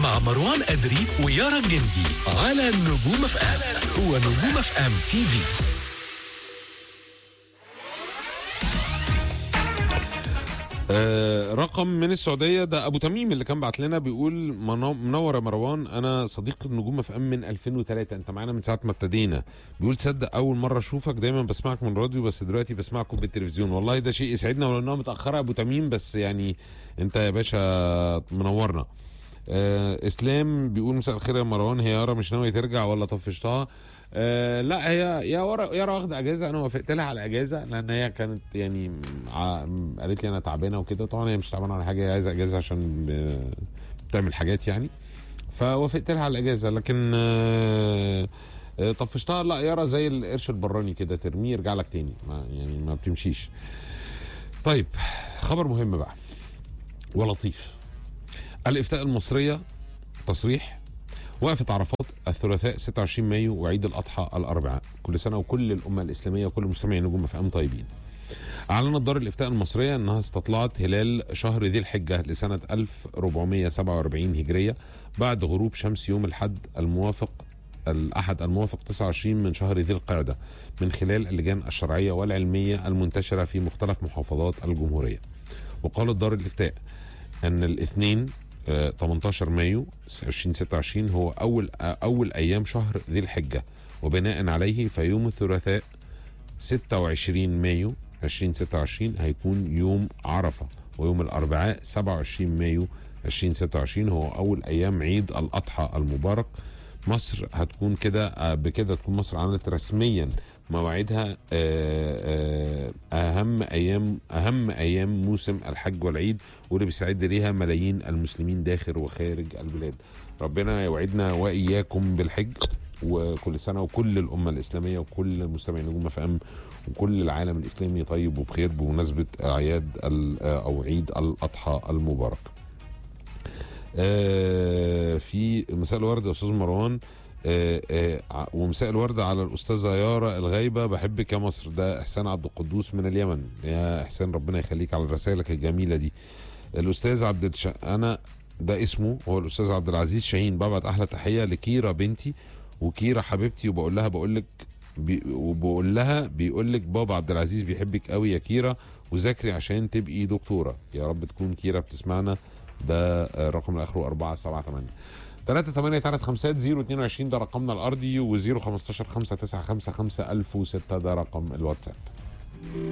مع مروان أدري ويارا الجندي على نجوم اف ام هو نجوم اف ام تي في آه رقم من السعوديه ده ابو تميم اللي كان بعت لنا بيقول منو- منور يا مروان انا صديق النجوم في ام من 2003 انت معانا من ساعه ما ابتدينا بيقول تصدق اول مره اشوفك دايما بسمعك من الراديو بس دلوقتي بسمعكم بالتلفزيون والله ده شيء يسعدنا ولو انها متاخره يا ابو تميم بس يعني انت يا باشا منورنا آه اسلام بيقول مساء الخير يا مروان هي يارا مش ناويه ترجع ولا طفشتها آه لا هي يا ورا يارا واخده اجازه انا وافقت لها على اجازه لان هي كانت يعني ع- قالت لي انا تعبانه وكده طبعا هي مش تعبانه على حاجه هي عايزه اجازه عشان ب- بتعمل حاجات يعني فوافقت لها على الاجازه لكن آه، آه، طفشتها لا يارا زي القرش البراني كده ترميه يرجع لك تاني ما يعني ما بتمشيش طيب خبر مهم بقى ولطيف الافتاء المصريه تصريح وقفت عرفات الثلاثاء 26 مايو وعيد الاضحى الاربعاء كل سنه وكل الامه الاسلاميه وكل مستمعي نجوم اف ام طيبين اعلنت دار الافتاء المصريه انها استطلعت هلال شهر ذي الحجه لسنه 1447 هجريه بعد غروب شمس يوم الحد الموافق الاحد الموافق 29 من شهر ذي القعده من خلال اللجان الشرعيه والعلميه المنتشره في مختلف محافظات الجمهوريه وقالت دار الافتاء ان الاثنين آه، 18 مايو 2026 هو اول آه، اول ايام شهر ذي الحجه وبناء عليه فيوم الثلاثاء 26 مايو 2026 هيكون يوم عرفه ويوم الاربعاء 27 مايو 2026 هو اول ايام عيد الاضحى المبارك مصر هتكون كده آه، بكده تكون مصر عملت رسميا مواعيدها آه، آه، اهم ايام اهم ايام موسم الحج والعيد واللي بيستعد ليها ملايين المسلمين داخل وخارج البلاد ربنا يوعدنا واياكم بالحج وكل سنه وكل الامه الاسلاميه وكل مستمعي نجوم اف ام وكل العالم الاسلامي طيب وبخير بمناسبه اعياد ال- او عيد الاضحى المبارك. آه، في مساء الورد يا استاذ مروان آه، آه، ع- ومساء الورد على الاستاذه يارا الغايبه بحبك يا مصر ده احسان عبد القدوس من اليمن يا احسان ربنا يخليك على رسائلك الجميله دي الاستاذ عبد الش... انا ده اسمه هو الاستاذ عبد العزيز شاهين ببعت احلى تحيه لكيرا بنتي وكيرا حبيبتي وبقول لها بقول لك بي... وبقول لها بيقول لك بابا عبد العزيز بيحبك قوي يا كيرا وذاكري عشان تبقي دكتوره يا رب تكون كيرا بتسمعنا ده آه، رقم الاخره 478 3 8 3 5 0 22 ده رقمنا الارضي و0 15 5 9 5 5 1006 ده رقم الواتساب